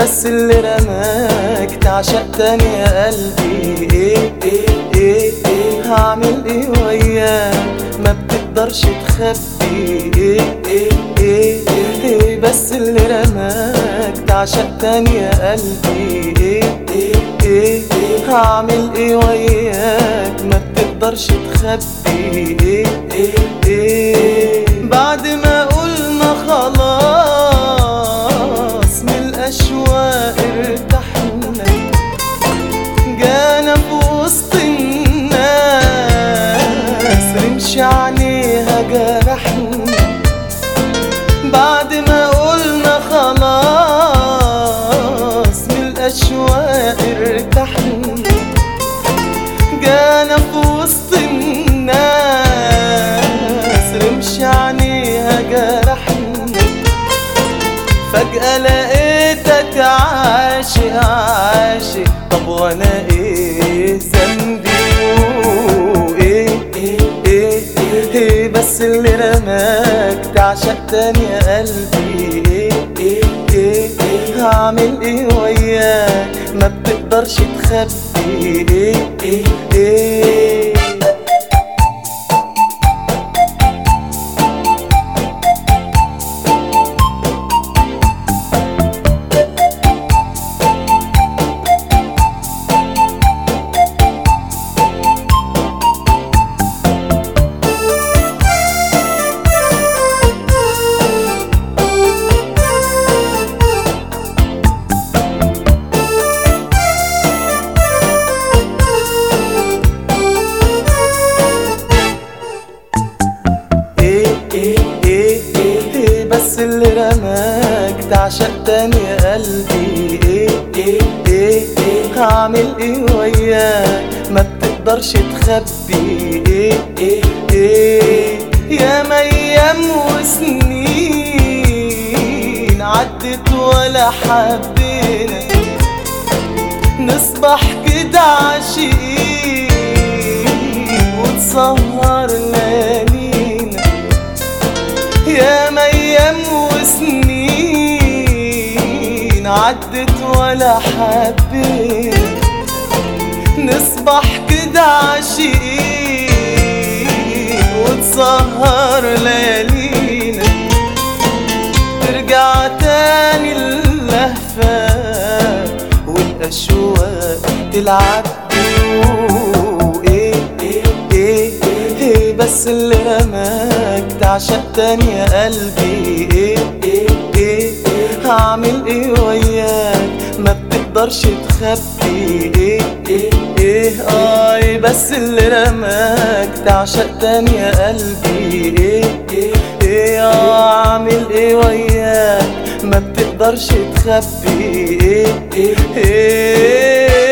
بس اللي رماك تعشق تاني يا قلبي ايه ايه ايه ايه هعمل ايه وياك ما بتقدرش تخبي ايه ايه ايه ايه بس اللي رماك تعشق تاني يا قلبي ايه ايه ايه هعمل ايه وياك ما بتقدرش تخبي ايه ايه ايه بعد ما قلنا خلاص من الاشواق ارتحنا جانا في وسط الناس رمش عينيها جرحنا بعد ما قلنا خلاص من الاشواق ارتحنا جانا في وسط الناس رمش عينيها جرحنا فجأة لقيتك عاشق عاشق طب وانا ايه ذنبي وايه ايه ايه ايه بس اللي رماك تعشق تاني يا قلبي ايه ايه ايه ايه هعمل ايه وياك ما بتقدرش تخبي ايه ايه ايه ايه ايه ايه ايه ايه بس اللي رماك تعشق تاني يا قلبي ايه ايه ايه ايه هعمل ايه وياك ما بتقدرش تخبي ايه ايه ايه يا ايام وسنين عدت ولا حبينا نصبح كده عاشقين وتسهر ليالينا يا ايام وسنين عدت ولا حبينا نصبح كده عاشقين وتسهر ليالينا ترجع تاني اللهفة والأشواق تلعب بيو ايه ايه ايه ايه بس اللي رماك تعشق تاني يا قلبي ايه ايه ايه هعمل ايه وياك ما بتقدرش تخبي ايه ايه ايه اي بس اللي رماك تعشق تاني يا قلبي ايه ايه ايه آه، اعمل ايه وياك ما بتقدرش تخبي ايه ايه ايه